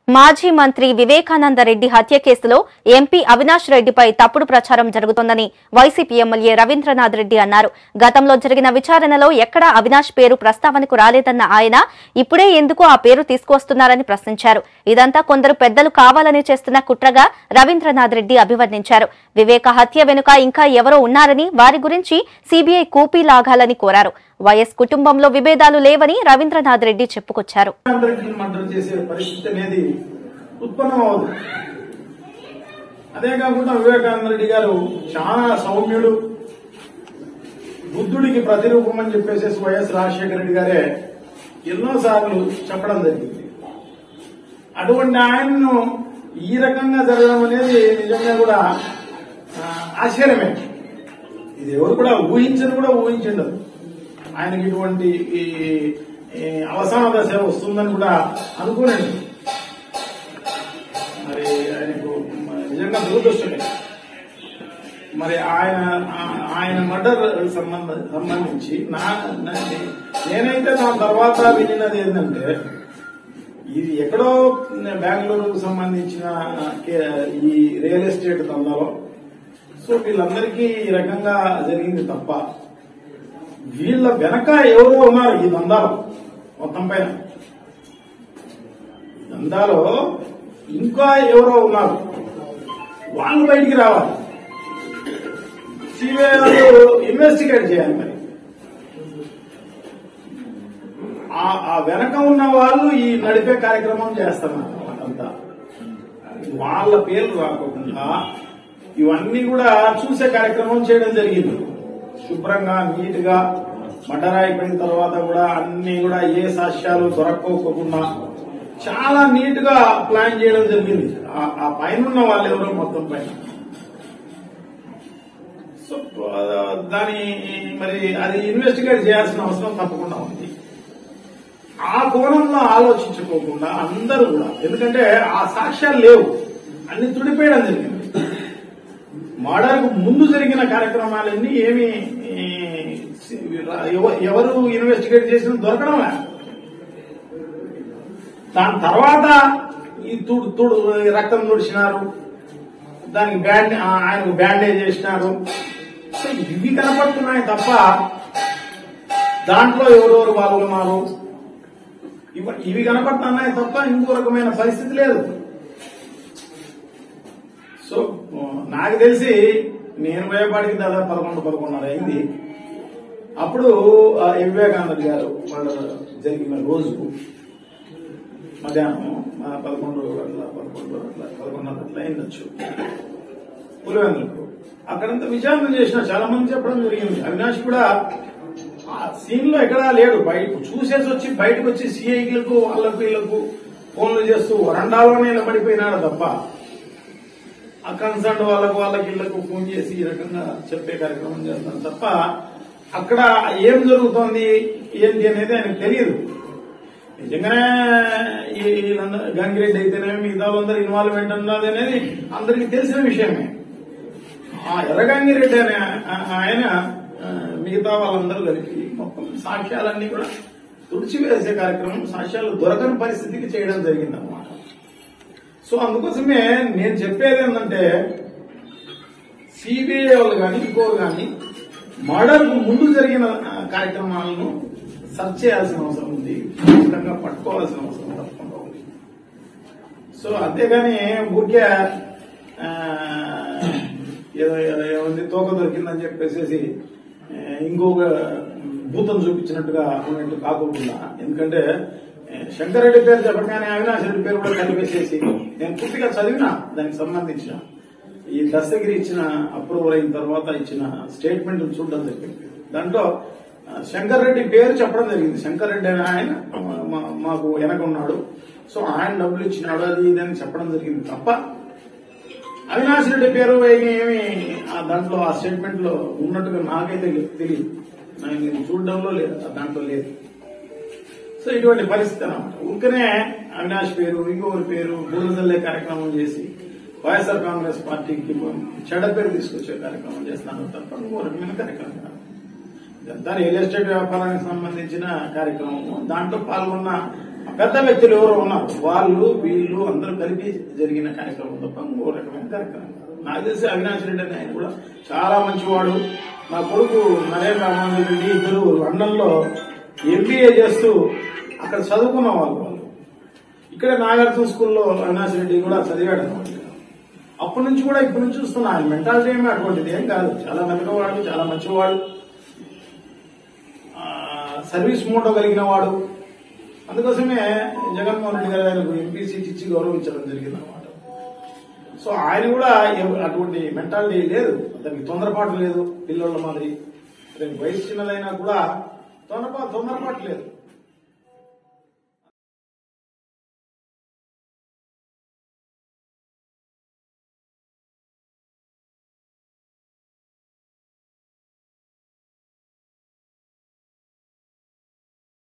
మాజీ మంత్రి వివేకానంద రెడ్డి హత్య కేసులో ఎంపీ అవినాష్ రెడ్డిపై తప్పుడు ప్రచారం జరుగుతోందని వైసీపీ ఎమ్మెల్యే రవీంద్రనాథ్ రెడ్డి అన్నారు గతంలో జరిగిన విచారణలో ఎక్కడా అవినాష్ పేరు ప్రస్తావనకు రాలేదన్న ఆయన ఇప్పుడే ఎందుకు ఆ పేరు తీసుకువస్తున్నారని ప్రశ్నించారు ఇదంతా కొందరు పెద్దలు కావాలని చేస్తున్న కుట్రగా రవీంద్రనాథ్ రెడ్డి అభివర్ణించారు వివేక హత్య వెనుక ఇంకా ఎవరో ఉన్నారని వారి గురించి సీబీఐ కూపీ లాగాలని కోరారు వైఎస్ కుటుంబంలో విభేదాలు లేవని రవీంద్రనాథ్ రెడ్డి చెప్పుకొచ్చారు అందరికీ మర్డర్ చేసే పరిస్థితి అనేది ఉత్పన్నం అవుతుంది అదే కాకుండా వివేకానంద రెడ్డి గారు చాలా సౌమ్యుడు బుద్ధుడికి ప్రతిరూపం అని చెప్పేసి వైఎస్ రాజశేఖర రెడ్డి గారే ఎన్నోసార్లు చెప్పడం జరిగింది అటువంటి ఆయన్ను ఈ రకంగా జరగడం అనేది నిజంగా కూడా ఆ, ఆశ్చర్యమే ఇది ఎవరు కూడా ఊహించని కూడా ఊహించండదు ఆయనకి ఇటువంటి ఈ ఈ అవసాన దశ వస్తుందని కూడా అనుకోలేదు మరి ఆయనకు నిజంగా దురదృష్టమే మరి ఆయన ఆ- ఆయన మర్డర్ సంబంధ సంబంధించి నా నా- నేనైతే నా తర్వాత వినినది ఏంటంటే ఇది ఎక్కడో బెంగళూరుకు సంబంధించిన కే- ఈ రియల్ ఎస్టేట్ దందాలో సో వీళ్ళందరికీ ఈ రకంగా జరిగింది తప్ప వీళ్ళ వెనక ఎవరో ఉన్నారు ఈ దందాలో మొత్తం పైన ఈ దందాలో ఇంకా ఎవరో ఉన్నారు వాళ్ళు బయటికి రావాలి సిబిఐ వాళ్ళు ఇన్వెస్టిగేట్ చేయాలి మరి ఆ- ఆ వెనక ఉన్న వాళ్ళు ఈ నడిపే కార్యక్రమం చేస్తున్నారు అంతా వాళ్ళ పేర్లు రాకోకుండా ఇవన్నీ కూడా చూసే కార్యక్రమం చేయడం జరిగింది శుభ్రంగా నీట్ గా మర్డర్ అయిపోయిన తర్వాత కూడా అన్ని కూడా ఏ సాక్ష్యాలు దొరక్కోకుండా చాలా నీట్ గా ప్లాన్ చేయడం జరిగింది ఆ- ఆ పైన ఉన్న వాళ్ళు ఎవరో మొత్తం పైన సో ఆ, దాని మరి అది ఇన్వెస్టిగేట్ చేయాల్సిన అవసరం తప్పకుండా ఉంది ఆ కోణంలో ఆలోచించుకోకుండా అందరూ కూడా ఎందుకంటే ఆ సాక్ష్యాలు లేవు అన్ని తుడిపేయడం జరిగింది మర్డర్కు ముందు జరిగిన కార్యక్రమాలన్నీ ఏమి ఈ, ఎవ- ఎవరు ఇన్వెస్టిగేట్ చేసిన దొరకడం లే. దాని తర్వాత ఈ తుడు తుడు రక్తం తుడిచినారు దానికి బ్యాండ్ ఆ- ఆయనకు బ్యాండేజ్ చేసినారు సో ఇవి కనపడుతున్నాయి తప్ప దాంట్లో ఎవరెవరు పాల్గొన్నారు ఇవ- ఇవి కనపడుతున్నాయి తప్ప ఇంకో రకమైన పరిస్థితి లేదు సో ఆ, నాకు తెలిసి నేను పోయేపాటికి దాదాపు పదకొండు పదకొండున్నర అయింది అప్పుడు ఆ, ఎం వివేకానంద గారు వాళ్ళ జరిగిన రోజు మధ్యాహ్నం ఆ, పదకొండు అట్లా పదకొండు అట్లా పదకొండున్నర అట్లా అయిందచ్చు పులివెందులకు అక్కడంతా విచారణ చేసిన చాలా మంది చెప్పడం జరిగింది అవినాష్ కూడా ఆ సీన్ లో ఎక్కడా లేడు బయట చూసేసి వచ్చి బయటకు వచ్చి సిఐలకు వాళ్ళకు వీళ్ళకు ఫోన్లు చేస్తూ వరండాలోనే నిలబడిపోయినాడు తప్ప ఆ కన్సర్న్ వాళ్ళకు వాళ్ళకి ఇళ్లకు ఫోన్ చేసి ఈ రకంగా చెప్పే కార్యక్రమం చేస్తాను తప్ప అక్కడ ఏం జరుగుతోంది ఏంటి అనేది ఆయనకు తెలియదు నిజంగానే ఈ వీళ్ళందరూ గంగిరెడ్డి అయితేనే మిగతా వాళ్ళందరూ ఇన్వాల్వ్మెంట్ ఉన్నది అనేది అందరికీ తెలిసిన విషయమే ఆ ఎర్రగంగిరెడ్డి అనే ఆ- ఆయన ఆ, మిగతా వాళ్ళందరూ కలిపి మొత్తం సాక్ష్యాలన్నీ కూడా తుడిచివేసే కార్యక్రమం సాక్ష్యాలు దొరకని పరిస్థితికి చేయడం జరిగిందన్నమాట సో అందుకోసమే నేను చెప్పేది ఏంటంటే సిబిఐ వాళ్ళు కానీ ఇంకోరు కానీ మర్డర్ కు ముందు జరిగిన ఆ, కార్యక్రమాలను సర్చ్ చేయాల్సిన అవసరం ఉంది ఖచ్చితంగా పట్టుకోవాల్సిన అవసరం తప్పకుండా ఉంది సో అంతేగాని ఊరికే ఆ, ఏదో ఏదో- ఏముంది తోక దొరికిందని చెప్పేసి ఆ, ఇంకొక భూతం చూపించినట్టుగా ఉన్నట్టు కాకుండా ఎందుకంటే ఆ, శంకరెడ్డి పేరు చెప్పగానే అవినాష్ రెడ్డి పేరు కూడా కలిపేసేసి నేను పూర్తిగా చదివిన దానికి సంబంధించిన ఈ దస్తగిరి ఇచ్చిన అప్రూవల్ అయిన తర్వాత ఇచ్చిన స్టేట్మెంట్ చూడడం జరిగింది దాంట్లో ఆ, శంకర్ రెడ్డి పేరు చెప్పడం జరిగింది శంకర్ రెడ్డి అనే ఆయన మా- మా- మాకు వెనక ఉన్నాడు సో ఆయన డబ్బులు ఇచ్చినాడు అది ఇది అని చెప్పడం జరిగింది తప్ప అవినాష్ రెడ్డి పేరు ఏమి ఆ దాంట్లో ఆ స్టేట్మెంట్ లో ఉన్నట్టుగా నాకైతే తెలియదు నాకు నేను చూడడంలో లేదు ఆ దాంట్లో లేదు సో ఇటువంటి పరిస్థితి అన్నమాట ఊరికనే అవినాష్ పేరు ఇంకొకరి పేరు బూరదల్లే కార్యక్రమం చేసి వైఎస్ఆర్ కాంగ్రెస్ పార్టీకి చెడ్డ పేరు తీసుకొచ్చే కార్యక్రమం చేస్తాను తప్ప ఇంకో రకమైన కార్యక్రమం కాదు. ఇదంతా రియల్ ఎస్టేట్ వ్యాపారానికి సంబంధించిన కార్యక్రమం దాంట్లో పాల్గొన్న పెద్ద వ్యక్తులు ఎవరు ఉన్నారు వాళ్ళు వీళ్ళు అందరూ కలిపి జరిగిన కార్యక్రమం తప్ప ఇంకో రకమైన కార్యక్రమం కాదు. నాకు తెలిసి అవినాష్ రెడ్డి అనే ఆయన కూడా చాలా మంచివాడు నా కొడుకు నరేంద్ర రామానంద రెడ్డి ఇద్దరు లండన్ లో ఎంబీఏ చేస్తూ అక్కడ చదువుకున్న వాళ్ళు వాళ్ళు ఇక్కడ నాగార్జున స్కూల్లో అవినాష్ రెడ్డి కూడా చదివాడు అనమాట అప్పటి నుంచి కూడా ఇప్పటి నుంచి చూస్తున్నా ఆయన మెంటాలిటీ ఏమీ అటువంటిది ఏం కాదు చాలా మెలగవాడు చాలా మంచివాడు ఆ, సర్వీస్ మోటో కలిగిన వాడు అందుకోసమే జగన్మోహన్ రెడ్డి గారు ఆయనకు ఎంపీ సీట్ ఇచ్చి గౌరవించడం జరిగింది అనమాట సో ఆయన కూడా ఎవ- అటువంటి మెంటాలిటీ లేదు అతనికి తొందరపాటు లేదు పిల్లల మాదిరి అతనికి వయసు చిన్నదైనా కూడా తొందరపా తొందరపాటు లేదు